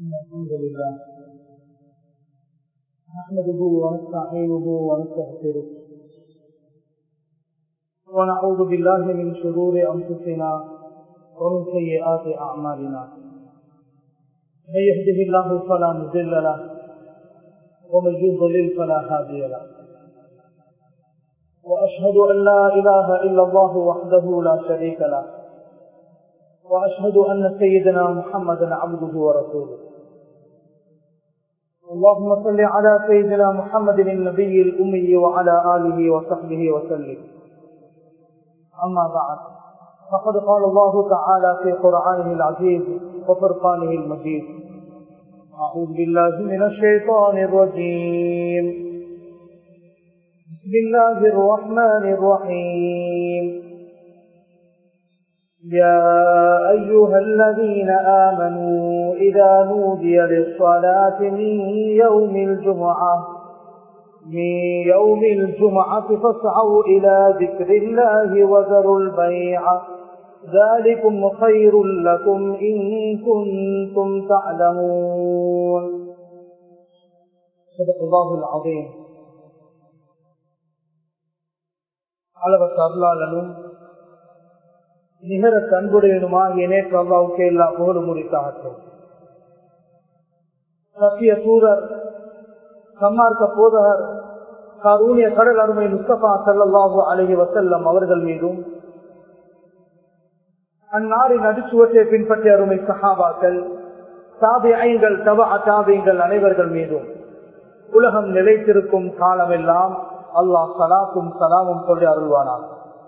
الحمد لله نحمده ونستعينه ونستغفره ونعوذ بالله من شرور انفسنا ومن سيئات اعمالنا من يهده الله فلا مضل له ومن يضلل فلا هادي له واشهد ان لا اله الا الله وحده لا شريك له واشهد ان سيدنا محمدا عبده ورسوله اللهم صل على سيدنا محمد النبي الامي وعلى اله وصحبه وسلم اما بعد فقد قال الله تعالى في قرانه العزيز وفرقانه المجيد اعوذ بالله من الشيطان الرجيم بسم الله الرحمن الرحيم يا أيها الذين آمنوا إذا نودي للصلاة من يوم الجمعة من يوم الجمعة فاسعوا إلى ذكر الله وذروا البيع ذلكم خير لكم إن كنتم تعلمون صدق الله العظيم அளவற்ற அருளாளனும் நிகர தன்புடையனுமாகிய நேற்று அல்லாவுக்கு எல்லா புகழும் முடித்தாகட்டும் சத்திய சூரர் சம்மார்க்க போதகர் கரூனிய கடல் அருமை முஸ்தபா சல்லாஹு அலஹி வசல்லம் அவர்கள் மீதும் அந்நாரின் அடிச்சுவற்றை பின்பற்றிய அருமை சஹாபாக்கள் தாபியங்கள் தவ அதாபியங்கள் அனைவர்கள் மீதும் உலகம் நிலைத்திருக்கும் காலமெல்லாம் அல்லாஹ் சலாக்கும் சலாமும் சொல்லி அருள்வானார்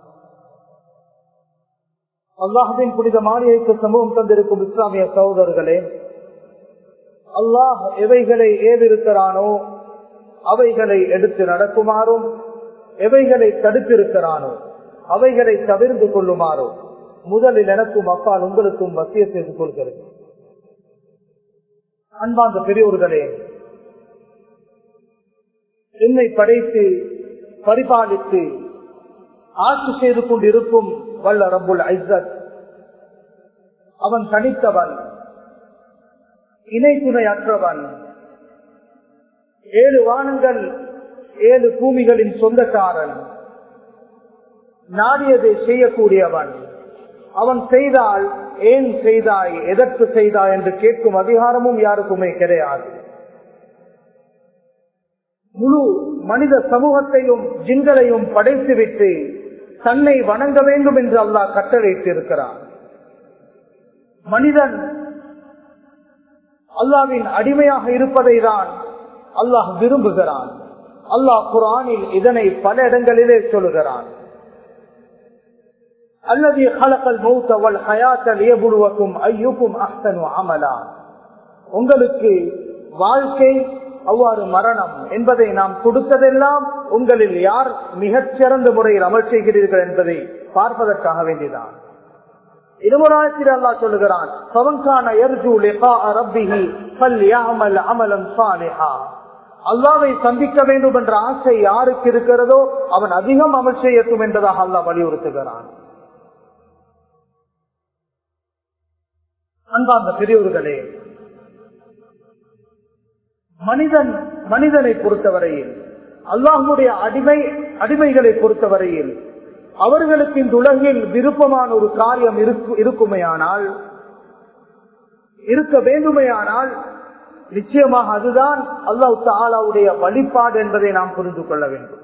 அல்லாஹின் புனித மாளிகைக்கு சமூகம் தந்திருக்கும் இஸ்லாமிய சகோதரர்களே அல்லாஹ் எவைகளை ஏவிருக்கிறானோ அவைகளை எடுத்து நடக்குமாறும் எவைகளை தடுத்திருக்கிறானோ அவைகளை தவிர்ந்து கொள்ளுமாறோ முதலில் எனக்கும் அப்பால் உங்களுக்கும் வசிய செய்து கொள்கிறது அன்பார்ந்த பெரியோர்களே என்னை படைத்து பரிபாலித்து ஆட்சி செய்து கொண்டிருக்கும் வல்ல ரபுல் ஐசத் அவன் தனித்தவன் இணை துணை அற்றவன் ஏழு வானங்கள் ஏழு பூமிகளின் சொந்தக்காரன் நாடியதை செய்யக்கூடியவன் அவன் செய்தால் ஏன் செய்தாய் எதற்கு செய்தாய் என்று கேட்கும் அதிகாரமும் யாருக்குமே கிடையாது முழு மனித சமூகத்தையும் ஜிங்களையும் படைத்துவிட்டு தன்னை வணங்க வேண்டும் என்று அல்லாஹ் கட்டளையிட்டிருக்கிறான் மனிதன் அல்லாவின் அடிமையாக இருப்பதை தான் அல்லாஹ் விரும்புகிறான் அல்லாஹ் குரானில் இதனை பல இடங்களிலே சொல்லுகிறான் அல்லது கலக்கல் மௌத்தவள் ஹயாத்தல் ஏபுடுவக்கும் ஐயுக்கும் அஹ்தனு அமலா உங்களுக்கு வாழ்க்கை அவ்வாறு மரணம் என்பதை நாம் கொடுத்ததெல்லாம் உங்களில் யார் மிகச் சிறந்த முறையில் அமல் செய்கிறீர்கள் என்பதை பார்ப்பதற்காக வேண்டிதான் இருமுறாயத்தில் அல்லா சொல்லுகிறான் அல்லாவை சந்திக்க வேண்டும் என்ற ஆசை யாருக்கு இருக்கிறதோ அவன் அதிகம் அமல் செய்யட்டும் என்பதாக அல்லாஹ் வலியுறுத்துகிறான் அன்பார்ந்த பெரியவர்களே மனிதன் மனிதனை பொறுத்தவரையில் அல்லாஹுடைய அடிமை அடிமைகளை பொறுத்தவரையில் அவர்களுக்கு இந்த உலகில் விருப்பமான ஒரு காரியம் இருக்குமையானால் இருக்க வேண்டுமையானால் நிச்சயமாக அதுதான் அல்லாஹு தாலாவுடைய வழிபாடு என்பதை நாம் புரிந்து கொள்ள வேண்டும்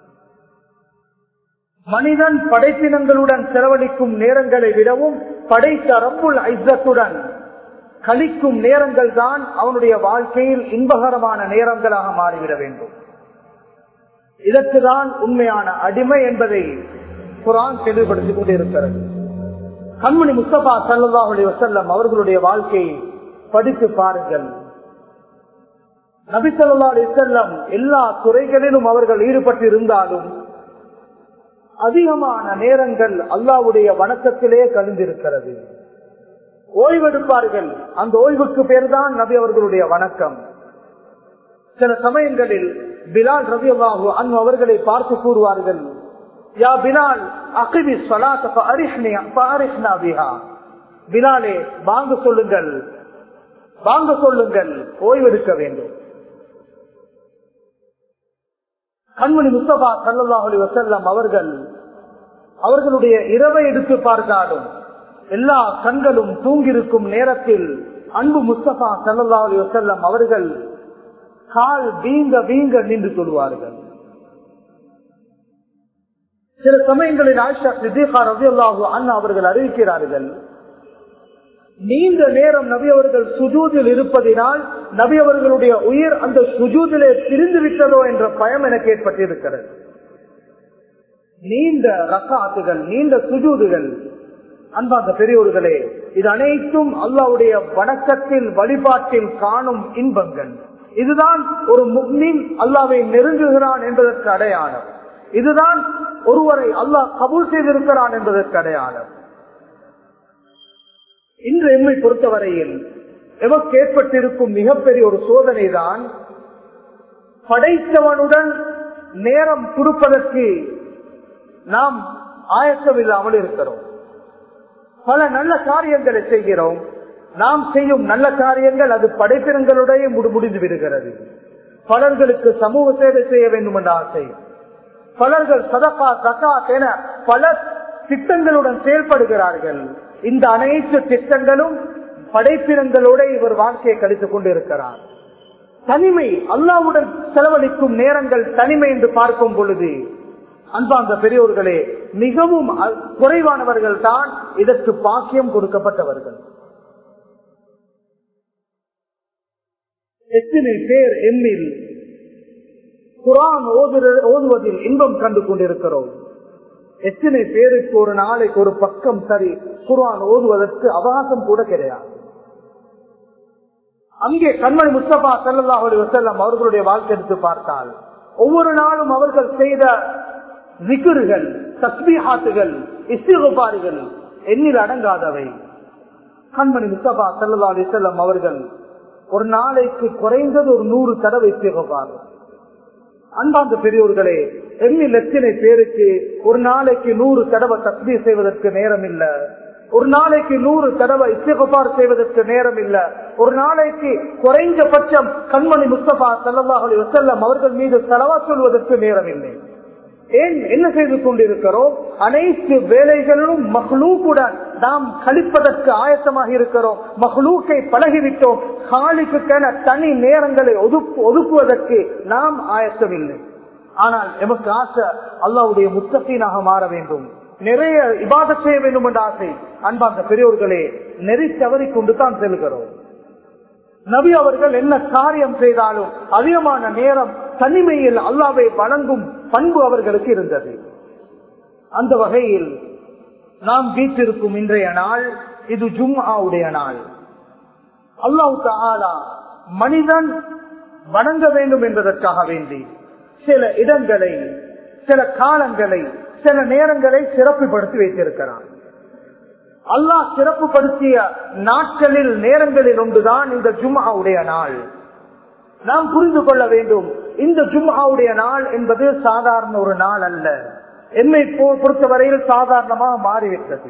மனிதன் படைப்பினங்களுடன் செலவழிக்கும் நேரங்களை விடவும் படைத்த ரப்புல் ஐசத்துடன் கழிக்கும் நேரங்கள் தான் அவனுடைய வாழ்க்கையில் இன்பகரமான நேரங்களாக மாறிவிட வேண்டும் இதற்குதான் உண்மையான அடிமை என்பதை குரான் தெளிவுபடுத்திக் கொண்டிருக்கிறது கண்மணி முஸ்தபா சல்லா அலி வசல்லம் அவர்களுடைய வாழ்க்கையை படித்து பாருங்கள் நபி சொல்லா அலி செல்லம் எல்லா துறைகளிலும் அவர்கள் ஈடுபட்டு இருந்தாலும் அதிகமான நேரங்கள் அல்லாவுடைய வணக்கத்திலே கழிந்திருக்கிறது ஓய்வெடுப்பார்கள் அந்த ஓய்வுக்கு பேர் தான் நபி அவர்களுடைய வணக்கம் சில சமயங்களில் பிலால் ரவி அல்லாஹு அவர்களை பார்த்து கூறுவார்கள் யா பிலால் அகிபி பிலாலே வாங்க சொல்லுங்கள் வாங்க சொல்லுங்கள் ஓய்வெடுக்க வேண்டும் கண்மணி முஸ்தபா சல்லாஹ் அலி வசல்லம் அவர்கள் அவர்களுடைய இரவை எடுத்து பார்த்தாலும் எல்லா கண்களும் தூங்கிருக்கும் நேரத்தில் அன்பு முஸ்தபா சல்லா அலி வசல்லம் அவர்கள் கால் வீங்க வீங்க நின்று சொல்வார்கள் சில சமயங்களில் ஆயிஷா சித்திகா ரவி அல்லாஹூ அண்ணா அவர்கள் அறிவிக்கிறார்கள் நீண்ட நேரம் நபி அவர்கள் சுஜூதில் இருப்பதினால் நபி அவர்களுடைய உயிர் அந்த சுஜூதிலே பிரிந்து விட்டதோ என்ற பயம் எனக்கு ஏற்பட்டிருக்கிறது நீண்ட ரக்காத்துகள் நீண்ட சுஜூதுகள் அன்பார்ந்த பெரியோர்களே இது அனைத்தும் அல்லாவுடைய வணக்கத்தில் வழிபாட்டில் காணும் இன்பங்கள் இதுதான் ஒரு முக்மின் அல்லாவை நெருங்குகிறான் என்பதற்கு அடையாளம் இதுதான் ஒருவரை அல்லாஹ் கபூல் செய்திருக்கிறான் என்பதற்கு அடையாளம் இன்று எம்மை பொறுத்தவரையில் எமக்கு ஏற்பட்டிருக்கும் மிகப்பெரிய ஒரு சோதனை தான் படைத்தவனுடன் நேரம் கொடுப்பதற்கு நாம் ஆயத்தம் இல்லாமல் இருக்கிறோம் பல நல்ல காரியங்களை செய்கிறோம் நாம் செய்யும் நல்ல காரியங்கள் அது படைப்பினங்களுடைய முடிந்து விடுகிறது பலர்களுக்கு சமூக சேவை செய்ய வேண்டும் என்ற ஆசை பலர்கள் சதகா தகாத் என பல திட்டங்களுடன் செயல்படுகிறார்கள் இந்த அனைத்து திட்டங்களும் படைப்பினங்களோட இவர் வாழ்க்கையை கழித்துக் கொண்டிருக்கிறார் தனிமை அல்லாவுடன் செலவழிக்கும் நேரங்கள் தனிமை என்று பார்க்கும் பொழுது அன்பாந்த பெரியோர்களே மிகவும் குறைவானவர்கள் தான் இதற்கு பாக்கியம் கொடுக்கப்பட்டவர்கள் எத்தனை பேர் எண்ணில் குரான் ஓதுவதில் இன்பம் கண்டு கொண்டிருக்கிறோம் எத்தனை பேருக்கு ஒரு நாளைக்கு ஒரு பக்கம் சரி குரான் ஓதுவதற்கு அவகாசம் கூட கிடையாது அங்கே கண்மணி முஸ்தபா சல்லா வசல்லம் அவர்களுடைய வாழ்க்கை எடுத்து பார்த்தால் ஒவ்வொரு நாளும் அவர்கள் செய்த விக்குறுகள் தஸ்மீஹாத்துகள் இஸ்திகுபாரிகள் எண்ணில் அடங்காதவை கண்மணி முஸ்தபா சல்லா அலிசல்லம் அவர்கள் ஒரு நாளைக்கு குறைந்தது ஒரு நூறு தடவை இஸ்திகுபார் அன்பாந்த பெரியோர்களே எண்ணில் எத்தனை பேருக்கு ஒரு நாளைக்கு நூறு தடவை தஸ்மீ செய்வதற்கு நேரம் இல்ல ஒரு நாளைக்கு நூறு தடவை இஸ்திகுபார் செய்வதற்கு நேரம் இல்ல ஒரு நாளைக்கு குறைந்தபட்சம் கண்மணி முஸ்தபா சல்லாஹ் அலி வசல்லம் அவர்கள் மீது செலவா சொல்வதற்கு நேரம் இல்லை ஏன் என்ன செய்து கொண்டிருக்கிறோம் அனைத்து வேலைகளிலும் மஹ்லூக்குடன் நாம் கழிப்பதற்கு ஆயத்தமாக இருக்கிறோம் மஹ்லூக்கை பழகிவிட்டோம் காலிக்குக்கென தனி நேரங்களை ஒதுக்குவதற்கு நாம் ஆயத்தமில்லை ஆனால் எமக்கு ஆசை அல்லாவுடைய முத்தகீனாக மாற வேண்டும் நிறைய இபாத செய்ய வேண்டும் என்ற ஆசை அன்பார்ந்த பெரியோர்களே நெறி தவறி கொண்டு தான் செல்கிறோம் நபி அவர்கள் என்ன காரியம் செய்தாலும் அதிகமான நேரம் தனிமையில் அல்லாவை வணங்கும் பண்பு அவர்களுக்கு இருந்தது அந்த வகையில் நாம் வீட்டிருக்கும் இன்றைய நாள் இது ஜும்ஆவுடைய நாள் அல்லாஹு தாலா மனிதன் வணங்க வேண்டும் என்பதற்காக வேண்டி சில இடங்களை சில காலங்களை சில நேரங்களை சிறப்புப்படுத்தி வைத்திருக்கிறான் அல்லாஹ் சிறப்புப்படுத்திய நாட்களில் நேரங்களில் ஒன்றுதான் இந்த ஜும்ஆவுடைய நாள் நாம் புரிந்து கொள்ள வேண்டும் இந்த ஜும்ஆவுடைய நாள் என்பது சாதாரண ஒரு நாள் அல்ல என்னை பொறுத்தவரையில் சாதாரணமாக மாறிவிட்டது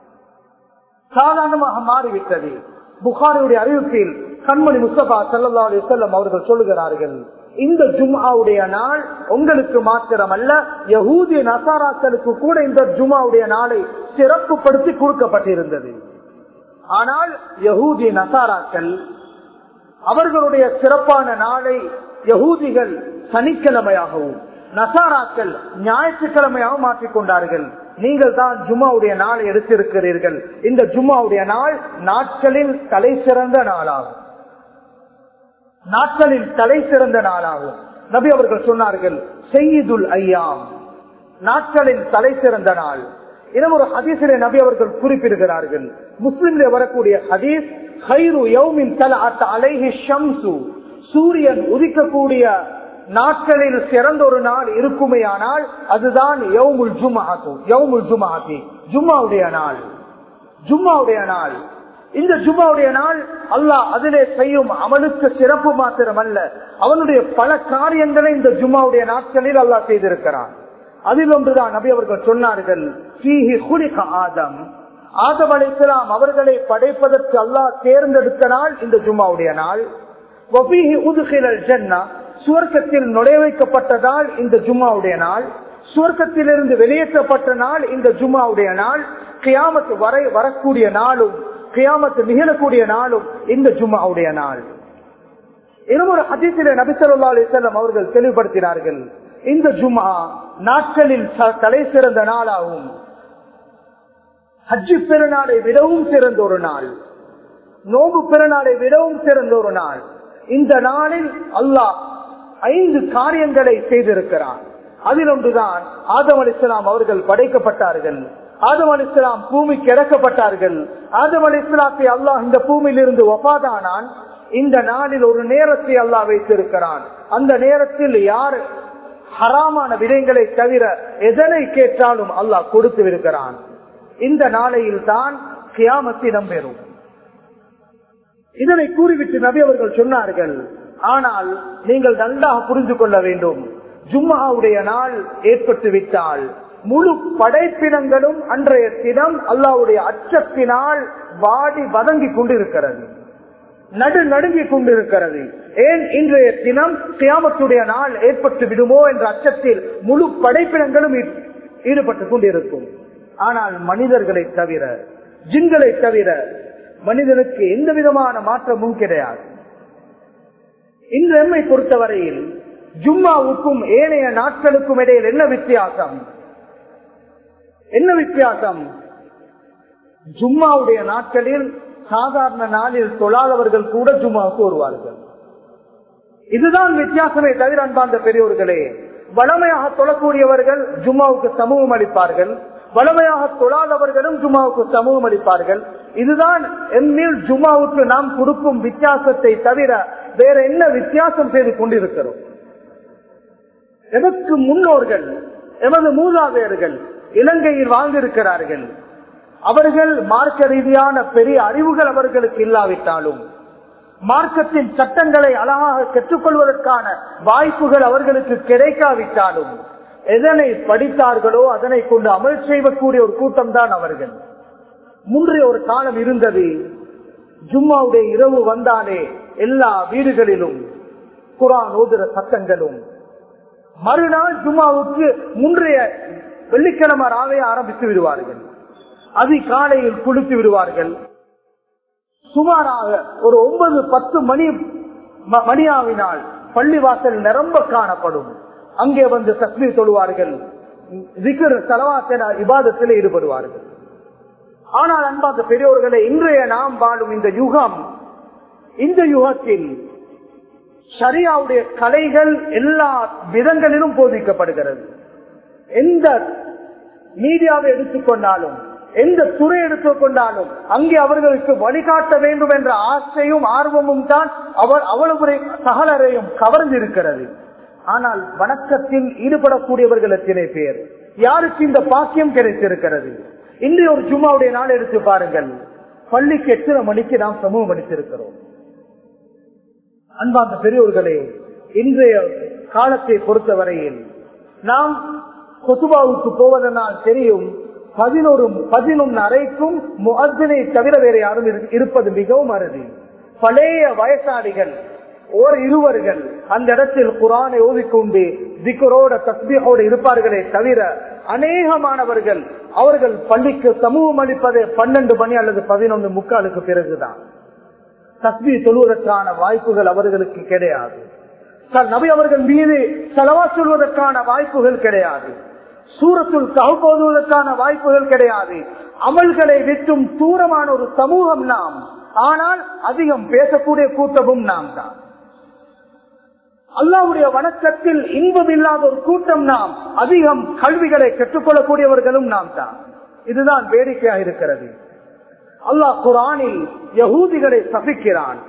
சாதாரணமாக மாறிவிட்டது புகாரியுடைய அறிவிப்பில் கண்மணி முஸ்தபா சல்லா அலி செல்லம் அவர்கள் சொல்லுகிறார்கள் இந்த ஜும்ஆவுடைய நாள் உங்களுக்கு மாத்திரம் அல்ல யகூதிய நசாராக்களுக்கு கூட இந்த ஜும்ஆவுடைய நாளை சிறப்புப்படுத்தி கொடுக்கப்பட்டிருந்தது ஆனால் யகூதிய நசாராக்கள் அவர்களுடைய சிறப்பான நாளை யகூதிகள் சனிக்கிழமையாகவும் நசாராக்கள் ஞாயிற்றுக்கிழமையாக மாற்றிக்கொண்டார்கள் நீங்கள் தான் ஜும்மாவுடைய நாளை எடுத்திருக்கிறீர்கள் இந்த ஜும்மாவுடைய நாள் நாட்களில் தலை சிறந்த நாளாகும் நாட்களில் தலை சிறந்த நாளாகும் நபி அவர்கள் சொன்னார்கள் செய்யுதுல் ஐயாம் நாட்களில் தலை சிறந்த நாள் இன்னும் ஒரு ஹதீசிலே நபி அவர்கள் குறிப்பிடுகிறார்கள் முஸ்லிம்ல வரக்கூடிய ஹதீஸ் ஹைரு யௌமின் தல அத்த அலைஹி ஷம்சு சூரியன் உதிக்கக்கூடிய நாட்களில் சிறந்த ஒரு நாள் இருக்குமே ஆனால் அதுதான் யவுமுல் ஜுமாத்து யவுமுல் ஜுமாத்தி ஜும்மாவுடைய நாள் ஜும்மாவுடைய நாள் இந்த ஜும்மாவுடைய நாள் அல்லாஹ் அதிலே செய்யும் அவனுக்கு சிறப்பு மாத்திரம் அல்ல அவனுடைய பல காரியங்களை இந்த ஜும்மாவுடைய நாட்களில் அல்லாஹ் செய்திருக்கிறான் அதில் ஒன்றுதான் நபி அவர்கள் சொன்னார்கள் ஆதம் ஆதம் அலிஸ்லாம் அவர்களை படைப்பதற்கு அல்லாஹ் தேர்ந்தெடுத்த நாள் இந்த ஜும்மாவுடைய நாள் சுவர்க்கத்தில் நுழைய வைக்கப்பட்டதால் இந்த ஜும்மாவுடைய நாள் சுவர்க்கத்திலிருந்து வெளியேற்றப்பட்ட நாள் இந்த ஜும்மாவுடைய நாள் கியாமத்து வரை வரக்கூடிய நாளும் கியாமத்து நிகழக்கூடிய நாளும் இந்த ஜும்மாவுடைய நாள் இன்னொரு ஹதீசிலே நபிசல்லா அலிசல்லம் அவர்கள் தெளிவுபடுத்தினார்கள் இந்த ஜும்மா நாட்களில் தலை சிறந்த நாளாகும் ஹஜ்ஜி பெருநாளை விடவும் சிறந்த ஒரு நாள் நோம்பு பெருநாளை விடவும் சிறந்த ஒரு நாள் இந்த நாளில் அல்லாஹ் ஐந்து காரியங்களை செய்திருக்கிறான் அதில் ஒன்றுதான் ஆதம் அலி இஸ்லாம் அவர்கள் படைக்கப்பட்டார்கள் ஆதம் அலி இஸ்லாம் பூமிக்கு இறக்கப்பட்டார்கள் ஆதம் அலி இஸ்லாத்தை அல்லாஹ் இந்த பூமியிலிருந்து ஒப்பாதானான் இந்த நாளில் ஒரு நேரத்தை அல்லாஹ் வைத்திருக்கிறான் அந்த நேரத்தில் யார் ஹராமான விடயங்களை தவிர எதனை கேட்டாலும் அல்லாஹ் கொடுத்து இருக்கிறான் இந்த நாளையில் தான் கியாமத்திடம் பெறும் இதனை கூறிவிட்டு நபி அவர்கள் சொன்னார்கள் ஆனால் நீங்கள் நன்றாக புரிந்து கொள்ள வேண்டும் ஜும்மாவுடைய நாள் ஏற்பட்டு விட்டால் முழு படைப்பினங்களும் அன்றைய தினம் அல்லாவுடைய அச்சத்தினால் வாடி வதங்கி கொண்டிருக்கிறது நடு நடுங்கிக் கொண்டிருக்கிறது ஏன் இன்றைய தினம் கியாமத்துடைய நாள் ஏற்பட்டு விடுமோ என்ற அச்சத்தில் முழு படைப்பினங்களும் ஈடுபட்டு கொண்டிருக்கும் ஆனால் மனிதர்களை தவிர ஜின்களை தவிர மனிதனுக்கு எந்த விதமான மாற்றமும் கிடையாது இந்த எம்மை பொறுத்தவரையில் ஜும்மாவுக்கும் ஏனைய நாட்களுக்கும் இடையில் என்ன வித்தியாசம் என்ன வித்தியாசம் ஜும்மாவுடைய நாட்களில் சாதாரண நாளில் தொழாதவர்கள் கூட ஜும்மாவுக்கு வருவார்கள் இதுதான் வித்தியாசமே தவிர அன்பார்ந்த பெரியோர்களே வளமையாக தொழக்கூடியவர்கள் ஜும்மாவுக்கு சமூகம் அளிப்பார்கள் வளமையாக தொழாதவர்களும் ஜும்மாவுக்கு சமூகம் அளிப்பார்கள் இதுதான் எம்மில் ஜும்மாவுக்கு நாம் கொடுக்கும் வித்தியாசத்தை தவிர வேற என்ன வித்தியாசம் செய்து கொண்டிருக்கிறோம் எமக்கு முன்னோர்கள் எமது மூதாதையர்கள் இலங்கையில் வாழ்ந்திருக்கிறார்கள் அவர்கள் மார்க்க ரீதியான பெரிய அறிவுகள் அவர்களுக்கு இல்லாவிட்டாலும் மார்க்கத்தின் சட்டங்களை அழகாக கற்றுக்கொள்வதற்கான வாய்ப்புகள் அவர்களுக்கு கிடைக்காவிட்டாலும் எதனை படித்தார்களோ அதனை கொண்டு அமல் செய்யக்கூடிய ஒரு கூட்டம் தான் அவர்கள் முன்றைய ஒரு காலம் இருந்தது ஜும்மாவுடைய இரவு வந்தாலே எல்லா வீடுகளிலும் குரான் ஓதுற சத்தங்களும் மறுநாள் ஜும்மாவுக்கு முன்றைய வெள்ளிக்கிழமை ராவே ஆரம்பித்து விடுவார்கள் அதிகாலையில் குளித்து விடுவார்கள் சுமாராக ஒரு ஒன்பது பத்து மணி மணியாவினால் பள்ளிவாசல் நிரம்ப காணப்படும் அங்கே வந்து தஸ்மீர் தொழுவார்கள் இபாதத்தில் ஈடுபடுவார்கள் ஆனால் அன்பாந்த பெரியோர்களே இன்றைய நாம் வாழும் இந்த யுகம் இந்த யுகத்தில் சரியாவுடைய கலைகள் எல்லா விதங்களிலும் போதிக்கப்படுகிறது எந்த மீடியாவை எடுத்துக்கொண்டாலும் எந்த துறை எடுத்துக்கொண்டாலும் அங்கே அவர்களுக்கு வழிகாட்ட வேண்டும் என்ற ஆசையும் ஆர்வமும் தான் அவர் அவ்வளவு சகலரையும் கவர்ந்திருக்கிறது ஆனால் வணக்கத்தில் ஈடுபடக்கூடியவர்கள் எத்தனை பேர் யாருக்கு இந்த பாக்கியம் கிடைத்திருக்கிறது இன்றைய ஒரு ஜும்மாவுடைய நாள் எடுத்து பாருங்கள் பள்ளிக்கு எத்தனை மணிக்கு நாம் சமூகம் அளித்திருக்கிறோம் அன்பார்ந்த பெரியோர்களே இன்றைய காலத்தை பொறுத்தவரையில் நாம் கொசுபாவுக்கு போவதனால் தெரியும் பதினோரு பதினொன்று அறைக்கும் முகத்தினை தவிர வேற யாரும் இருப்பது மிகவும் அருதி பழைய வயசாளிகள் ஓர் இருவர்கள் அந்த இடத்தில் குரானை ஓதிக்கொண்டு திக்கரோட தஸ்பியோடு இருப்பார்களே தவிர அநேகமானவர்கள் அவர்கள் பள்ளிக்கு சமூகம் அளிப்பது பன்னெண்டு மணி அல்லது பதினொன்று முக்காலுக்கு பிறகுதான் தஸ்பி சொல்வதற்கான வாய்ப்புகள் அவர்களுக்கு கிடையாது நபி அவர்கள் மீது செலவா சொல்வதற்கான வாய்ப்புகள் கிடையாது சூரத்துள் தகுப்போதுவதற்கான வாய்ப்புகள் கிடையாது அமல்களை விட்டும் தூரமான ஒரு சமூகம் நாம் ஆனால் அதிகம் பேசக்கூடிய கூட்டமும் நாம் தான் அல்லாவுடைய வணக்கத்தில் இன்பம் இல்லாத ஒரு கூட்டம் நாம் அதிகம் கல்விகளை கற்றுக்கொள்ளக்கூடியவர்களும் நாம் தான் இதுதான் வேடிக்கையாக இருக்கிறது அல்லாஹ் குரானில் யகூதிகளை சபிக்கிறான்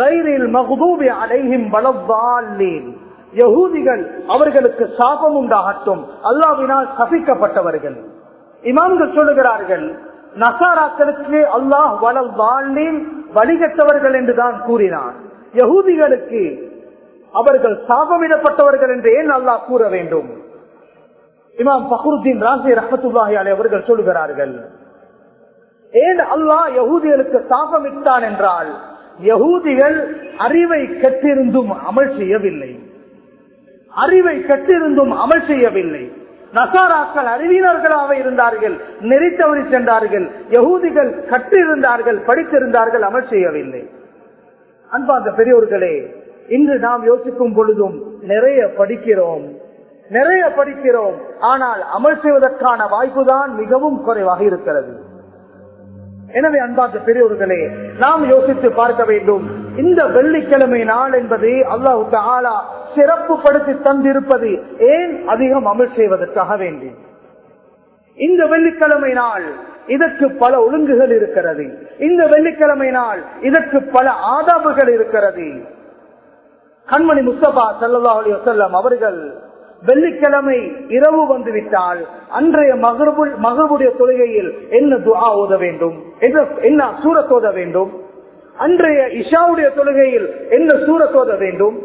யகூதிகள் அவர்களுக்கு சாபம் உண்டாகட்டும் அல்லாவினால் சபிக்கப்பட்டவர்கள் இமாம்கள் சொல்லுகிறார்கள் நசாராக்களுக்கு அல்லாஹ் வளம் வாழ்நீன் வழிகட்டவர்கள் என்றுதான் கூறினான் யகூதிகளுக்கு அவர்கள் சாபமிடப்பட்டவர்கள் என்று ஏன் அல்லாஹ் கூற வேண்டும் இமாம் பஹருத்தீன் ராசி ரஹத்துல்லாஹி அலை அவர்கள் சொல்லுகிறார்கள் ஏன் அல்லாஹ் யகூதிகளுக்கு சாபமிட்டான் என்றால் யகூதிகள் அறிவை கற்றிருந்தும் அமல் செய்யவில்லை அறிவை கற்றிருந்தும் அமல் செய்யவில்லை நசாராக்கள் அறிவியலர்களாக இருந்தார்கள் நெறித்தவறி சென்றார்கள் யகூதிகள் கற்றிருந்தார்கள் படித்திருந்தார்கள் அமல் செய்யவில்லை அன்பார்ந்த பெரியோர்களே இன்று நாம் யோசிக்கும் பொழுதும் நிறைய படிக்கிறோம் நிறைய படிக்கிறோம் ஆனால் அமல் செய்வதற்கான வாய்ப்புதான் மிகவும் குறைவாக இருக்கிறது எனவே அன்பார்ந்த பெரியோர்களே நாம் யோசித்து பார்க்க வேண்டும் இந்த வெள்ளிக்கிழமை நாள் என்பது அல்லாஹுக்கு ஆளா சிறப்புப்படுத்தி தந்திருப்பது ஏன் அதிகம் அமல் செய்வதற்காக வேண்டி இந்த வெள்ளிக்கிழமை நாள் இதற்கு பல ஒழுங்குகள் இருக்கிறது இந்த வெள்ளிக்கிழமை நாள் இதற்கு பல ஆதாபுகள் இருக்கிறது கண்மணி முஸ்தபா சல்லா அலி வசல்லம் அவர்கள் வெள்ளிக்கிழமை இரவு வந்துவிட்டால் அன்றைய மகர்பு மகர்புடைய தொழுகையில் என்ன துஆ ஓத வேண்டும் என்ன சூரத் ஓத வேண்டும் அன்றைய இஷாவுடைய தொழுகையில் என்ன சூரத் ஓத வேண்டும்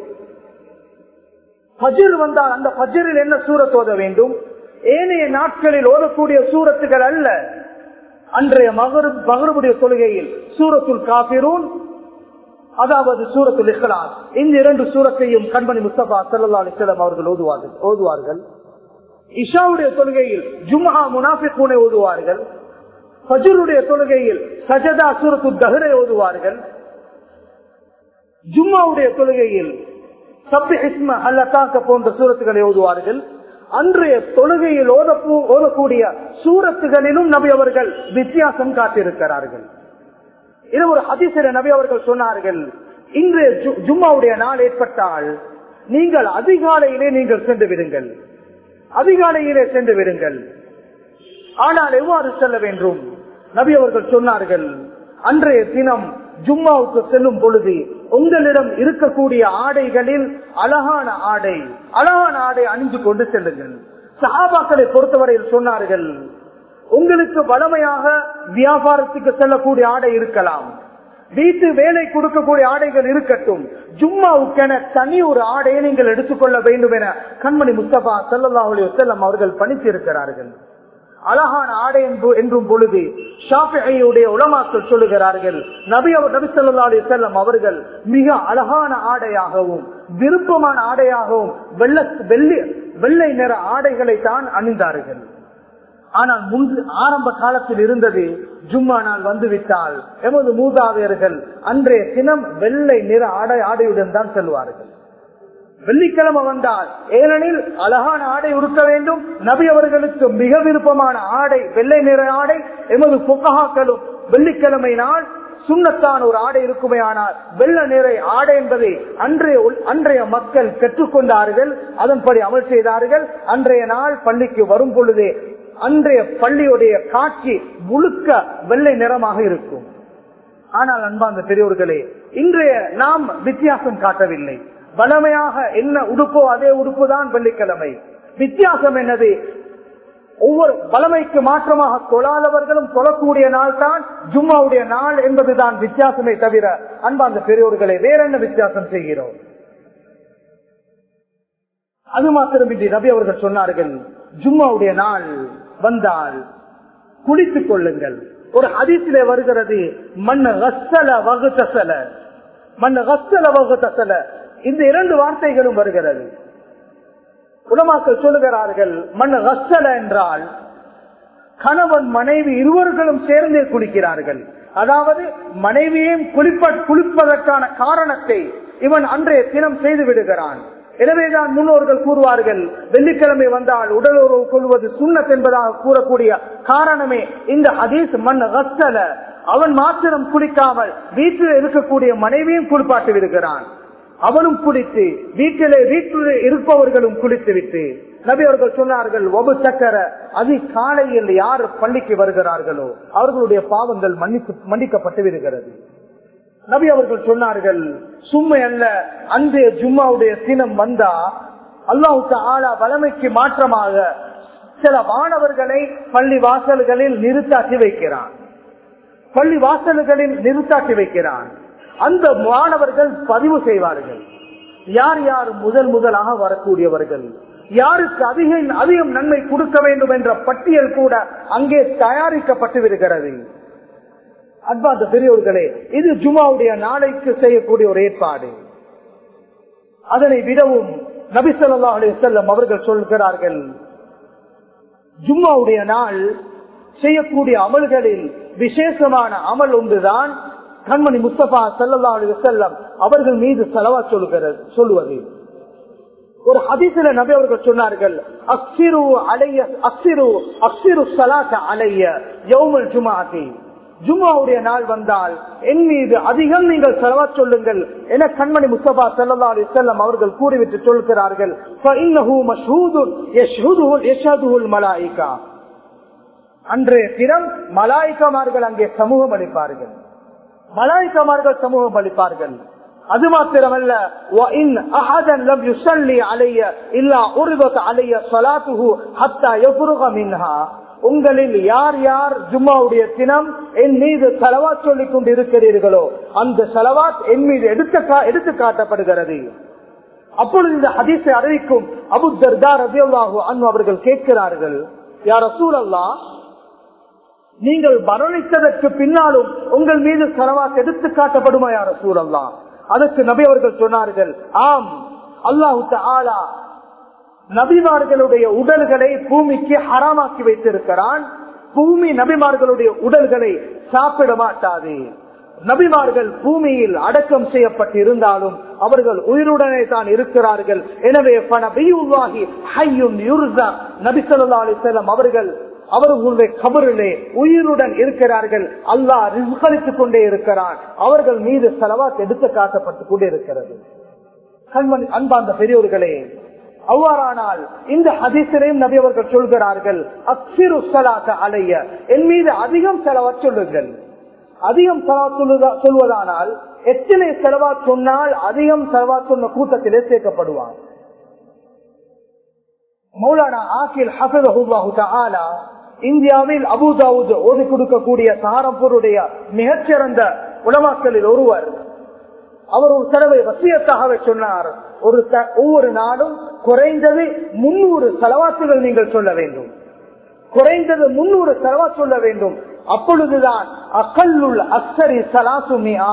பஜிர் வந்தால் அந்த பஜிரில் என்ன சூரத் ஓத வேண்டும் ஏனைய நாட்களில் ஓதக்கூடிய சூரத்துகள் அல்ல அன்றைய மகரு மகருடைய தொழுகையில் சூரத்துல் காபிரூன் அதாவது சூரத்துல் இஸ்லாம் இந்த இரண்டு சூரத்தையும் கண்மணி முஸ்தபா சல்லா அலிஸ்லாம் அவர்கள் ஓதுவார்கள் ஓதுவார்கள் இஷாவுடைய தொழுகையில் ஜும்ஹா முனாஃபிகூனை ஓதுவார்கள் ஃபஜருடைய தொழுகையில் சஜதா சூரத்து தஹரை ஓதுவார்கள் ஜும்மாவுடைய தொழுகையில் சப்பி இஸ்ம அல்லத்தாக்க போன்ற சூரத்துகளை ஓதுவார்கள் அன்றைய தொழுகையில் ஓதப்பூ ஓதக்கூடிய சூரத்துகளிலும் நபி அவர்கள் வித்தியாசம் காட்டியிருக்கிறார்கள் இது ஒரு அதிசய நபி அவர்கள் சொன்னார்கள் இன்றைய ஜும்மாவுடைய நாள் ஏற்பட்டால் நீங்கள் அதிகாலையிலே நீங்கள் சென்று விடுங்கள் அதிகாலையிலே சென்று விடுங்கள் ஆனால் எவ்வாறு செல்ல வேண்டும் நபி அவர்கள் சொன்னார்கள் அன்றைய தினம் ஜும்மாவுக்கு செல்லும் பொழுது உங்களிடம் இருக்கக்கூடிய ஆடைகளில் அழகான ஆடை அழகான ஆடை அணிந்து கொண்டு செல்லுங்கள் சஹாபாக்களை பொறுத்தவரையில் சொன்னார்கள் உங்களுக்கு வளமையாக வியாபாரத்துக்கு செல்லக்கூடிய ஆடை இருக்கலாம் வீட்டு வேலை கொடுக்கக்கூடிய ஆடைகள் இருக்கட்டும் ஜும்மாவுக்கென தனி ஒரு ஆடையை நீங்கள் எடுத்துக்கொள்ள வேண்டும் என கண்மணி முஸ்தபா சல்லாஹலி வசல்லம் அவர்கள் பணித்திருக்கிறார்கள் அழகான ஆடை என்றும் பொழுது ஷாஃபியுடைய உலமாக்கள் சொல்லுகிறார்கள் நபி அவர் நபி சொல்லா அலி செல்லம் அவர்கள் மிக அழகான ஆடையாகவும் விருப்பமான ஆடையாகவும் வெள்ள வெள்ளி வெள்ளை நிற ஆடைகளை தான் அணிந்தார்கள் ஆனால் முன்பு ஆரம்ப காலத்தில் இருந்தது ஜும்மா நாள் வந்துவிட்டால் எமது மூதாதையர்கள் அன்றைய தினம் வெள்ளை நிற ஆடை ஆடையுடன் தான் செல்வார்கள் வெள்ளிக்கிழமை வந்தால் ஏனெனில் அழகான ஆடை உடுக்க வேண்டும் நபி அவர்களுக்கு மிக விருப்பமான ஆடை வெள்ளை நிற ஆடை எமது புக்ககாக்களும் வெள்ளிக்கிழமை நாள் சுண்ணத்தான் ஒரு ஆடை இருக்குமே ஆனால் வெள்ள நிறை ஆடை என்பதை அன்றைய அன்றைய மக்கள் பெற்றுக்கொண்டார்கள் அதன்படி அமல் செய்தார்கள் அன்றைய நாள் பள்ளிக்கு வரும் பொழுதே அன்றைய பள்ளியுடைய காட்சி முழுக்க வெள்ளை நிறமாக இருக்கும் ஆனால் அன்பாந்த பெரியோர்களே இன்றைய நாம் வித்தியாசம் காட்டவில்லை பலமையாக என்ன உடுப்போ அதே உடுப்பு தான் வெள்ளிக்கிழமை வித்தியாசம் என்னது ஒவ்வொரு பலமைக்கு மாற்றமாக தொழாதவர்களும் தொழக்கூடிய நாள் தான் ஜும்மாவுடைய நாள் என்பதுதான் வித்தியாசமே தவிர அன்பாந்த பெரியோர்களை வேற என்ன வித்தியாசம் செய்கிறோம் அது மாத்திரமின்றி ரவி அவர்கள் சொன்னார்கள் ஜும்மாவுடைய நாள் வந்தால் குளித்துக் கொள்ளுங்கள் ஒரு அதிசிலே வருகிறது மண் ரசல வகுத்தசல மண் ரசல வகுத்தசல இந்த இரண்டு வார்த்தைகளும் வருகிறது உலமாக்கள் சொல்லுகிறார்கள் மண் ரசல என்றால் கணவன் மனைவி இருவர்களும் சேர்ந்தே குளிக்கிறார்கள் அதாவது மனைவியையும் குளிப்ப குளிப்பதற்கான காரணத்தை இவன் அன்றைய தினம் செய்து விடுகிறான் எனவேதான் முன்னோர்கள் கூறுவார்கள் வெள்ளிக்கிழமை வந்தால் உடல் உறவு கொள்வது சுண்ணத் என்பதாக கூறக்கூடிய காரணமே இந்த ஹதீஸ் மண் ரசல அவன் மாத்திரம் குளிக்காமல் வீட்டில் இருக்கக்கூடிய மனைவியும் குளிப்பாட்டி விடுகிறான் அவனும் குளித்து வீட்டிலே வீட்டில் இருப்பவர்களும் குளித்து விட்டு நபி அவர்கள் சொன்னார்கள் ஒபு சக்கர அதி காலையில் யார் பள்ளிக்கு வருகிறார்களோ அவர்களுடைய பாவங்கள் மன்னித்து மன்னிக்கப்பட்டு விடுகிறது நபி அவர்கள் சொன்னார்கள் சும்மை அல்ல அன்றைய ஜும்மாவுடைய தினம் வந்தா அல்லாஹு ஆளா வளமைக்கு மாற்றமாக சில மாணவர்களை பள்ளி வாசல்களில் நிறுத்தாக்கி வைக்கிறான் பள்ளி வாசல்களில் நிறுத்தாக்கி வைக்கிறான் அந்த மாணவர்கள் பதிவு செய்வார்கள் யார் யார் முதல் முதலாக வரக்கூடியவர்கள் யாருக்கு அதிக அதிகம் நன்மை கொடுக்க வேண்டும் என்ற பட்டியல் கூட அங்கே தயாரிக்கப்பட்டு விடுகிறது அன்பார்ந்த பெரியோர்களே இது ஜுமாவுடைய நாளைக்கு செய்யக்கூடிய ஒரு ஏற்பாடு அதனை விடவும் நபிசல்லா அலி செல்லம் அவர்கள் சொல்கிறார்கள் ஜும்மாவுடைய நாள் செய்யக்கூடிய அமல்களில் விசேஷமான அமல் ஒன்றுதான் கண்மணி முஸ்தபா சல்லா அலி செல்லம் அவர்கள் மீது செலவா சொல்லுகிறது சொல்லுவது ஒரு ஹதீசில நபி அவர்கள் சொன்னார்கள் அக்சிரு அலைய அக்சிரு அக்சிரு சலாத்த அலைய யௌமல் ஜுமாதி ஜும்மாவுடைய நாள் வந்தால் என் மீது அதிகம் நீங்கள் செலவா சொல்லுங்கள் என கண்மணி முஸ்தபா சல்லா அலி செல்லம் அவர்கள் கூறிவிட்டு சொல்கிறார்கள் மலாய்கா அன்றைய தினம் மலாய்க்கமார்கள் அங்கே சமூகம் அளிப்பார்கள் மலாய்க்கமார்கள் சமூகம் அளிப்பார்கள் அது மாத்திரமல்ல உங்களில் யார் யார் ஜும்மாவுடைய தினம் என் மீது செலவாத் சொல்லிக் கொண்டு இருக்கிறீர்களோ அந்த செலவாத் என் மீது எடுத்து எடுத்து காட்டப்படுகிறது அப்பொழுது இந்த ஹதீஸை அறிவிக்கும் அபு தர்தார் ரபியுல்லாஹு அன்பு அவர்கள் கேட்கிறார்கள் யார் ரசூல் அல்லா நீங்கள் மரணித்ததற்கு பின்னாலும் உங்கள் மீது செலவாத் எடுத்து காட்டப்படுமா யார் ரசூல் அல்லா அதற்கு நபி அவர்கள் சொன்னார்கள் ஆம் அல்லாஹு ஆலா நபிமார்களுடைய உடல்களை பூமிக்கு ஹராமாக்கி வைத்திருக்கிறான் பூமி நபிமார்களுடைய உடல்களை சாப்பிட மாட்டாது நபிமார்கள் பூமியில் அடக்கம் செய்யப்பட்டிருந்தாலும் அவர்கள் உயிருடனே தான் இருக்கிறார்கள் எனவே நபி சொல்லா அலிசல்லம் அவர்கள் அவர்களுடைய கபரிலே உயிருடன் இருக்கிறார்கள் அல்லாஹ் ரிஸ்கலித்துக் கொண்டே இருக்கிறான் அவர்கள் மீது செலவாத் எடுத்து காட்டப்பட்டுக் கொண்டே இருக்கிறது கண்மணி அன்பார்ந்த பெரியோர்களே அவ்வாறானால் இந்த ஹதீசிலையும் நபி அவர்கள் சொல்கிறார்கள் அக்சிரு சலாத்த அலைய என் மீது அதிகம் செலவா சொல்லுங்கள் அதிகம் செலவா சொல்வதானால் எத்தனை செலவா சொன்னால் அதிகம் செலவா சொன்ன கூட்டத்திலே சேர்க்கப்படுவான் மௌலானா ஆகில் ஹசரஹுல்லாஹு தஆலா இந்தியாவில் அபுதாவுத் ஓதி கொடுக்கக்கூடிய சஹாரம்பூருடைய மிகச்சிறந்த உலமாக்களில் ஒருவர் அவர் ஒரு தடவை வசியத்தாகவே சொன்னார் ஒரு ஒவ்வொரு நாளும் குறைந்தது முன்னூறு செலவாத்துகள் நீங்கள் சொல்ல வேண்டும் குறைந்தது முன்னூறு செலவா சொல்ல வேண்டும் அப்பொழுதுதான் அக்கல்லுள் அக்சரி சலாசுமியா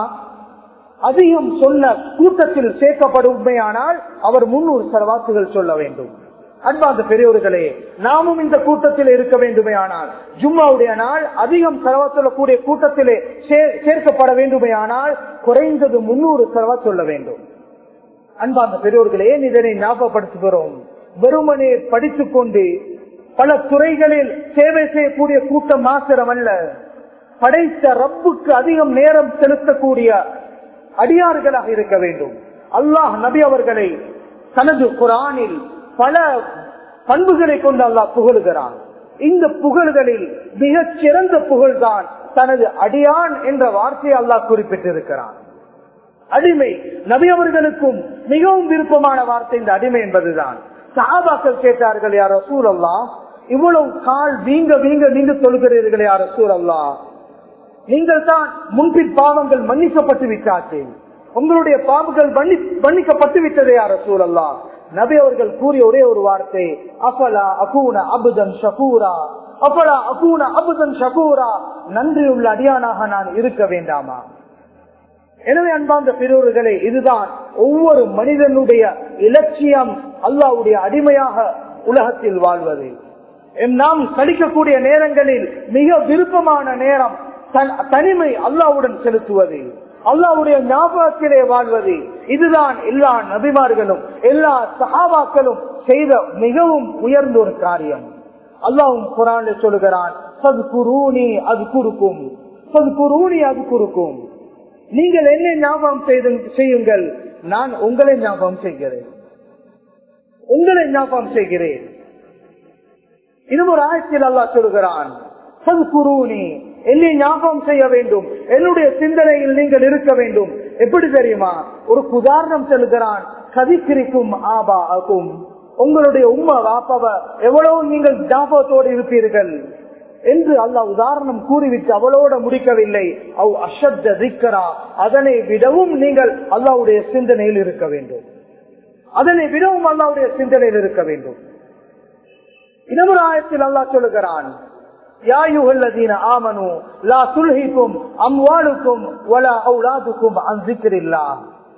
அதிகம் சொன்ன கூட்டத்தில் சேர்க்கப்படுமையானால் அவர் முன்னூறு செலவாத்துகள் சொல்ல வேண்டும் அன்பார்ந்த பெரியவர்களே நாமும் இந்த கூட்டத்தில் இருக்க வேண்டுமே ஆனால் ஜும்மாவுடைய நாள் அதிகம் செலவா சொல்லக்கூடிய கூட்டத்திலே சேர்க்கப்பட வேண்டுமே ஆனால் குறைந்தது முன்னூறு செலவா சொல்ல வேண்டும் அன்பார்ந்த பெரியவர்களே இதனை ஞாபகப்படுத்துகிறோம் வெறுமனே படித்துக் கொண்டு பல துறைகளில் சேவை செய்யக்கூடிய கூட்டம் மாத்திரம் அல்ல படைத்த ரப்புக்கு அதிகம் நேரம் செலுத்தக்கூடிய அடியார்களாக இருக்க வேண்டும் அல்லாஹ் நபி அவர்களை தனது குரானில் பல பண்புகளை கொண்டு அல்லாஹ் புகழுகிறான் இந்த புகழ்களில் மிகச் சிறந்த புகழ்தான் தனது அடியான் என்ற வார்த்தையை அல்லாஹ் குறிப்பிட்டிருக்கிறான் அடிமை நபி அவர்களுக்கும் மிகவும் விருப்பமான வார்த்தை இந்த அடிமை என்பதுதான் சஹாபாக்கள் கேட்டார்கள் யார் ரசூல் அல்லா இவ்வளவு கால் வீங்க வீங்க நீங்க சொல்கிறீர்கள் யார் ரசூல் அல்லா நீங்கள் தான் முன்பின் பாவங்கள் மன்னிக்கப்பட்டு விட்டாச்சு உங்களுடைய பாவங்கள் மன்னிக்கப்பட்டு விட்டதே யார் ரசூல் அல்லா நபி அவர்கள் கூறிய ஒரே ஒரு வார்த்தை அஃபலா அகூன அபுதன் ஷகூரா அஃபலா அகூன அபுதன் ஷகூரா நன்றியுள்ள அடியானாக நான் இருக்க வேண்டாமா எனவே அன்பார்ந்த பெரியோர்களே இதுதான் ஒவ்வொரு மனிதனுடைய இலட்சியம் அல்லாவுடைய அடிமையாக உலகத்தில் வாழ்வது நாம் கழிக்கக்கூடிய நேரங்களில் மிக விருப்பமான நேரம் தனிமை அல்லாவுடன் செலுத்துவது அல்லாவுடைய ஞாபகத்திலே வாழ்வது இதுதான் எல்லா நபிமார்களும் எல்லா சகாபாக்களும் செய்த மிகவும் உயர்ந்த ஒரு காரியம் அல்லாவும் குரான் சொல்லுகிறான் சது குருணி அது குறுக்கும் சது குருணி அது குறுக்கும் நீங்கள் என்ன ஞாபகம் செய்யுங்கள் நான் உங்களை ஞாபகம் செய்கிறேன் உங்களை ஞாபகம் செய்கிறேன் இன்னும் ஒரு ஆயத்தில் அல்லா சொல்கிறான் என்னை ஞாபகம் செய்ய வேண்டும் என்னுடைய சிந்தனையில் நீங்கள் இருக்க வேண்டும் எப்படி தெரியுமா ஒரு உதாரணம் செல்கிறான் கதிக்கிரிக்கும் ஆபா ஆகும் உங்களுடைய உம்மா வாப்பாவ எவ்வளவு நீங்கள் ஞாபகத்தோடு இருப்பீர்கள் என்று அல்லாஹ் உதாரணம் கூறிவிட்டு அவளோட முடிக்கவில்லை அவ் அஷத்த திக்கரா அதனை விடவும் நீங்கள் அல்லாவுடைய சிந்தனையில் இருக்க வேண்டும் அதனை விடவும் அல்லாவுடைய சிந்தனையில் இருக்க வேண்டும் இன்னொரு ஆயத்தில் அல்லாஹ் சொல்லுகிறான் யாயுகல்லதீன ஆமனு லா துல்ஹிக்கும் அம்வாலுக்கும் வலா அவுலாதுக்கும் அன்சிக்கிறில்லா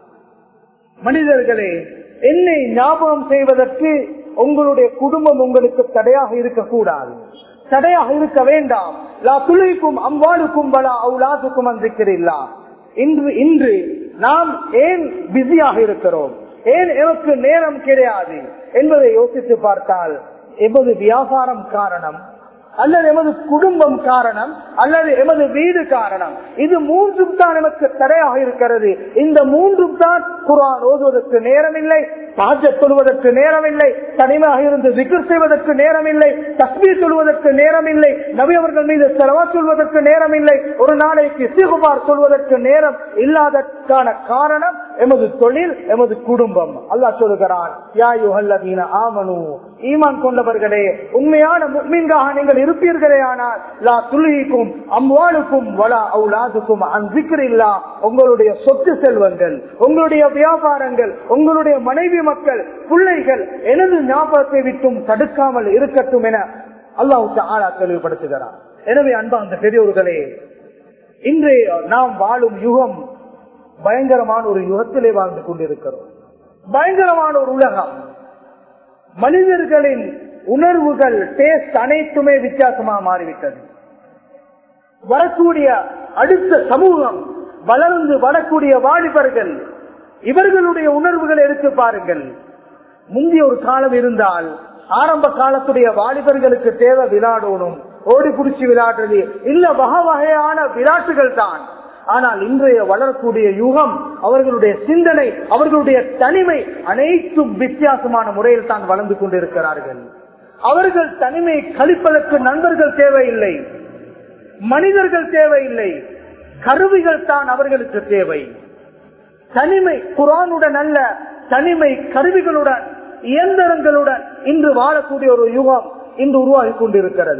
மனிதர்களே என்னை ஞாபகம் செய்வதற்கு உங்களுடைய குடும்பம் உங்களுக்கு தடையாக இருக்கக்கூடாது தடையாக இருக்க வேண்டாம் லா துளிக்கும் அம்வாளுக்கும் பலா அவுலாதுக்கும் அன்றிக்கிறீர்களா இன்று இன்று நாம் ஏன் பிஸியாக இருக்கிறோம் ஏன் எனக்கு நேரம் கிடையாது என்பதை யோசித்து பார்த்தால் எமது வியாபாரம் காரணம் அல்லது எமது குடும்பம் காரணம் அல்லது எமது வீடு காரணம் இது மூன்றும் தான் நமக்கு தடையாக இருக்கிறது இந்த மூன்றும் தான் குரான் ஓதுவதற்கு நேரமில்லை சாஜ சொல்வதற்கு நேரமில்லை தனிமையாக இருந்து விக்கர் செய்வதற்கு நேரமில்லை தஸ்மீ சொல்வதற்கு நேரமில்லை நபி அவர்கள் மீது செலவா சொல்வதற்கு நேரமில்லை ஒரு நாளைக்கு சிகுபார் சொல்வதற்கு நேரம் இல்லாதற்கான காரணம் எமது தொழில் எமது குடும்பம் அல்லாஹ் சொல்லுகிறான் யாயுஹல்லதீன ஆமனு ஈமான் கொண்டவர்களே உண்மையான முக்மீன்காக நீங்கள் இருப்பீர்களே ஆனால் லா துளிக்கும் அம்வாளுக்கும் வலா அவுலாதுக்கும் அன்சிக்கிறில்லா உங்களுடைய சொத்து செல்வங்கள் உங்களுடைய வியாபாரங்கள் உங்களுடைய மனைவி மக்கள் பிள்ளைகள் எனது ஞாபகத்தை விட்டும் தடுக்காமல் இருக்கட்டும் என அல்லாஹு ஆளா தெளிவுபடுத்துகிறார் எனவே அன்பா அந்த பெரியோர்களே இன்றைய நாம் வாழும் யுகம் பயங்கரமான ஒரு யுகத்திலே வாழ்ந்து கொண்டிருக்கிறோம் பயங்கரமான ஒரு உலகம் மனிதர்களின் உணர்வுகள் டேஸ்ட் அனைத்துமே வித்தியாசமாக மாறிவிட்டது வரக்கூடிய அடுத்த சமூகம் வளர்ந்து வரக்கூடிய வாலிபர்கள் இவர்களுடைய உணர்வுகளை எடுத்து பாருங்கள் முந்தைய ஒரு காலம் இருந்தால் ஆரம்ப காலத்துடைய வாலிபர்களுக்கு தேவை விளையாடணும் ஓடி பிடிச்சி விளையாடுறது இல்ல வகை வகையான விளையாட்டுகள் தான் ஆனால் இன்றைய வளரக்கூடிய யுகம் அவர்களுடைய சிந்தனை அவர்களுடைய தனிமை அனைத்தும் வித்தியாசமான முறையில் தான் வளர்ந்து கொண்டிருக்கிறார்கள் அவர்கள் தனிமை கழிப்பதற்கு நண்பர்கள் தேவையில்லை மனிதர்கள் தேவையில்லை கருவிகள் தான் அவர்களுக்கு தேவை தனிமை குரானுடன் அல்ல தனிமை கருவிகளுடன் இயந்திரங்களுடன் இன்று வாழக்கூடிய ஒரு யுகம் இன்று உருவாகி கொண்டிருக்கிறது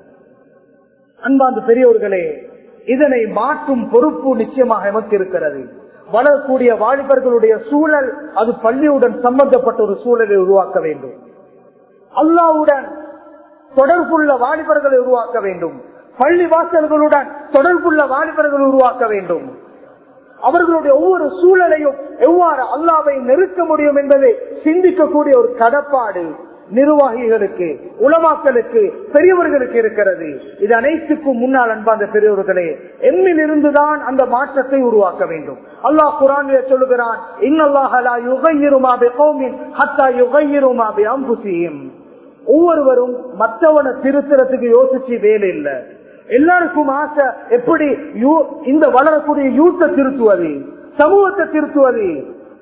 அன்பாந்து பெரியோர்களே இதனை மாற்றும் பொறுப்பு நிச்சயமாக எமக்கு இருக்கிறது வளரக்கூடிய வாலிபர்களுடைய சூழல் அது பள்ளியுடன் சம்பந்தப்பட்ட ஒரு சூழலை உருவாக்க வேண்டும் அல்லாவுடன் தொடர்புள்ள வாலிபர்களை உருவாக்க வேண்டும் பள்ளி வாசல்களுடன் தொடர்புள்ள வாலிபர்கள் உருவாக்க வேண்டும் அவர்களுடைய ஒவ்வொரு சூழலையும் எவ்வாறு அல்லாவை நெருக்க முடியும் என்பதை சிந்திக்கக்கூடிய ஒரு கடப்பாடு நிர்வாகிகளுக்கு உலமாக்களுக்கு பெரியவர்களுக்கு இருக்கிறது இது அனைத்துக்கும் முன்னால் அன்பாந்த பெரியவர்களே எம்மில் இருந்துதான் அந்த மாற்றத்தை உருவாக்க வேண்டும் அல்லாஹ் குரானிலே சொல்லுகிறான் இன்னல்லாஹலா யுகையிருமாபி கௌமின் ஹத்தா யுகையிருமாபி அம்புசியும் ஒவ்வொருவரும் மற்றவனை திருத்தறதுக்கு யோசிச்சு வேலை இல்லை எல்லாருக்கும் ஆசை எப்படி இந்த வளரக்கூடிய யூத்தை திருத்துவது சமூகத்தை திருத்துவது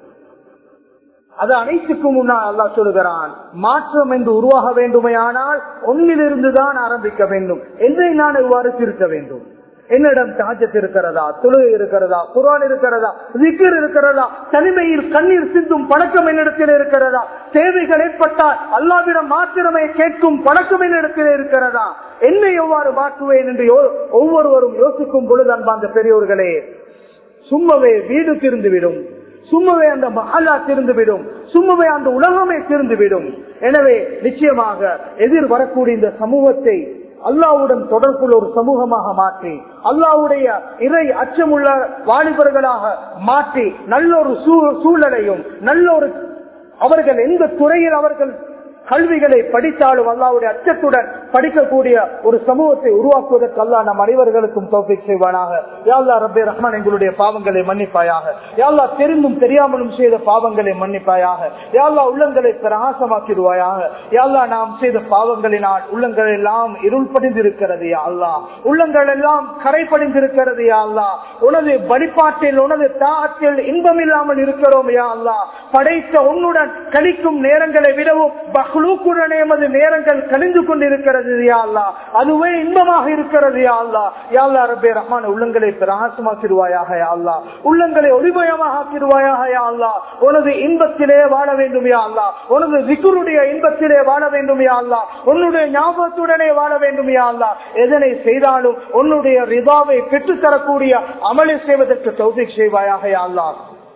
அது அனைத்துக்கும் முன்னால் அல்லா சொல்லுகிறான் மாற்றம் என்று உருவாக வேண்டுமையானால் ஒன்னிலிருந்து தான் ஆரம்பிக்க வேண்டும் என்றை நான் இவ்வாறு திருத்த வேண்டும் என்னிடம் தாஜத் இருக்கிறதா தொழுகை இருக்கிறதா குரான் இருக்கிறதா விக்கர் இருக்கிறதா தனிமையில் கண்ணீர் சிந்தும் பழக்கம் என்னிடத்தில் இருக்கிறதா தேவைகள் ஏற்பட்டால் அல்லாவிடம் மாத்திரமே கேட்கும் பழக்கம் என்னிடத்தில் இருக்கிறதா என்னை எவ்வாறு மாற்றுவேன் என்று ஒவ்வொருவரும் யோசிக்கும் பொழுது அன்பாந்த பெரியோர்களே சும்மவே வீடு திருந்துவிடும் சும்மவே அந்த மஹல்லா திருந்துவிடும் சும்மவே அந்த உலகமே திருந்துவிடும் எனவே நிச்சயமாக எதிர் வரக்கூடிய இந்த சமூகத்தை அல்லாவுடன் தொடர்புள்ள ஒரு சமூகமாக மாற்றி அல்லாவுடைய இறை அச்சமுள்ள வாலிபர்களாக மாற்றி நல்ல ஒரு சூழலையும் நல்ல ஒரு அவர்கள் எந்த துறையில் அவர்கள் கல்விகளை படித்தாலும் அல்லாவுடைய அச்சத்துடன் படிக்கக்கூடிய ஒரு சமூகத்தை உருவாக்குவதற்கு அல்லா நம் அனைவர்களுக்கும் தோப்பிக் செய்வானாக யாழ்லா ரப்பே ரஹ்மான் எங்களுடைய பாவங்களை மன்னிப்பாயாக யாழ்லா தெரிந்தும் தெரியாமலும் செய்த பாவங்களை மன்னிப்பாயாக யாழ்லா உள்ளங்களை பிரகாசமாக்கிடுவாயாக யாழ்லா நாம் செய்த பாவங்களினால் உள்ளங்கள் எல்லாம் இருள் படிந்திருக்கிறது அல்லா உள்ளங்கள் எல்லாம் கரை படிந்திருக்கிறது அல்லா உனது வழிபாட்டில் உனது தாகத்தில் இன்பம் இல்லாமல் இருக்கிறோம் யா அல்லா படைத்த உன்னுடன் கழிக்கும் நேரங்களை விடவும் மகளுக்குடனே எமது நேரங்கள் கழிந்து கொண்டிருக்கிறது யாழ்லா அதுவே இன்பமாக இருக்கிறது யாழ்லா யாழ்லா ரபே ரஹ்மான உள்ளங்களை பிரகாசமாக்கிடுவாயாக யாழ்லா உள்ளங்களை ஒளிமயமாக ஆக்கிடுவாயாக யாழ்லா உனது இன்பத்திலே வாழ வேண்டும் யாழ்லா உனது விக்குருடைய இன்பத்திலே வாழ வேண்டும் யாழ்லா உன்னுடைய ஞாபகத்துடனே வாழ வேண்டும் யாழ்லா எதனை செய்தாலும் உன்னுடைய ரிதாவை பெற்றுத்தரக்கூடிய அமலை செய்வதற்கு தௌதிக் செய்வாயாக யாழ்லா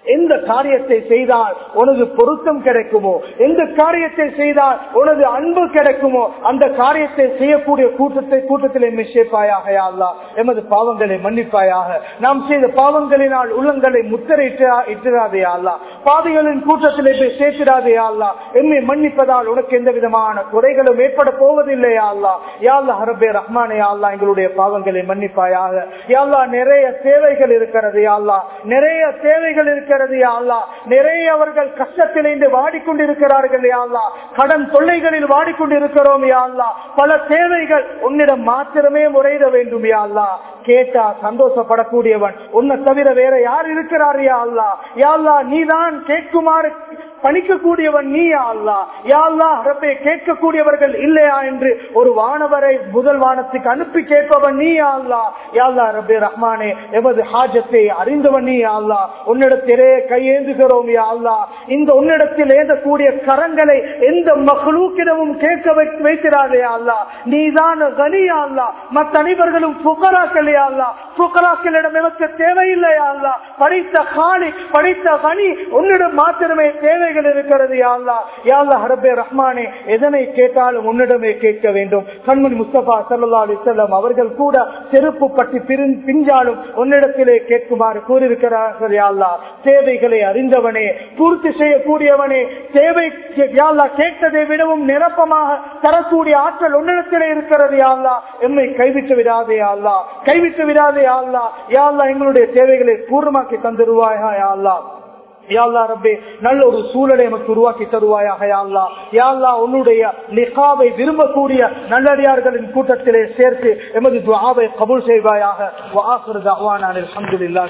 எந்த காரியத்தை செய்தால் உனது பொருத்தம் கிடைக்குமோ எந்த காரியத்தை செய்தால் உனது அன்பு கிடைக்குமோ அந்த காரியத்தை செய்யக்கூடிய கூட்டத்தை கூட்டத்தில் எம்மை சேர்ப்பாயாக யா அல்லா எமது பாவங்களை மன்னிப்பாயாக நாம் செய்த பாவங்களினால் உள்ளங்களை முத்திரையிட்டு இட்டிராதே அல்லா பாவிகளின் கூட்டத்திலே போய் சேர்த்திடாதே அல்லா எம்மை மன்னிப்பதால் உனக்கு எந்த விதமான குறைகளும் ஏற்பட போவதில்லையா அல்லா யாழ்லா ஹரபே ரஹ்மானே அல்லா எங்களுடைய பாவங்களை மன்னிப்பாயாக யாழ்லா நிறைய தேவைகள் இருக்கிறது யாழ்லா நிறைய தேவைகள் இருக்கிறது யாழ்லா நிறைய அவர்கள் கஷ்டத்திலிருந்து வாடிக்கொண்டிருக்கிறார்கள் யாழ்லா கடன் தொல்லைகளில் வாடிக்கொண்டிருக்கிறோம் யாழ்லா பல தேவைகள் உன்னிடம் மாத்திரமே முறையிட வேண்டும் யாழ்லா கேட்டா சந்தோஷப்படக்கூடியவன் உன்னை தவிர வேற யார் இருக்கிறார் யா அல்லா யாழ்லா நீதான் கேட்குமாறு பணிக்கக்கூடியவன் நீ அல்லா யாழ்லா ரப்பே கேட்கக்கூடியவர்கள் இல்லையா என்று ஒரு வானவரை முதல் வானத்துக்கு அனுப்பி கேட்பவன் நீ அல்லா யாழ்லா ரப்பே ரஹ்மானே எமது ஹாஜத்தை அறிந்தவன் நீ அல்லா உன்னிடத்திலே கையேந்துகிறோம் யா அல்லா இந்த உன்னிடத்தில் ஏந்தக்கூடிய கரங்களை எந்த மகளூக்கிடமும் கேட்க வைக்கிறாரே அல்லா நீதான் கனியா அல்லா மற்ற அனைவர்களும் புகராக்கள் அல்லா புகராக்களிடம் எனக்கு தேவையில்லையா அல்லா படித்த காணி படித்த கனி உன்னிடம் மாத்திரமே தேவைகள் இருக்கிறது யாழ்லா யாழ்லா ஹரபே ரஹ்மானே எதனை கேட்டாலும் உன்னிடமே கேட்க வேண்டும் கண்மணி முஸ்தபா சல்லா அலிசல்லாம் அவர்கள் கூட செருப்பு பட்டி பிஞ்சாலும் உன்னிடத்திலே கேட்குமாறு கூறியிருக்கிறார்கள் யாழ்லா தேவைகளை அறிந்தவனே பூர்த்தி செய்யக்கூடியவனே தேவை யாழ்லா கேட்டதை விடவும் நிரப்பமாக தரக்கூடிய ஆற்றல் உன்னிடத்திலே இருக்கிறது யாழ்லா எம்மை கைவிட்டு விடாதே யாழ்லா கைவிட்டு விடாதே யாழ்லா யாழ்லா எங்களுடைய தேவைகளை பூர்ணமாக்கி தந்துருவாயா யாழ்லா யாழ்லா ரப்பே நல்ல ஒரு சூழலை நமக்கு உருவாக்கி தருவாயாக யாழ்லா யாழ்லா உன்னுடைய லிகாவை விரும்பக்கூடிய நல்லடியார்களின் கூட்டத்திலே சேர்த்து எமது துவாவை கபூல் செய்வாயாக வாசுறது அவானான் அலமதுல்லா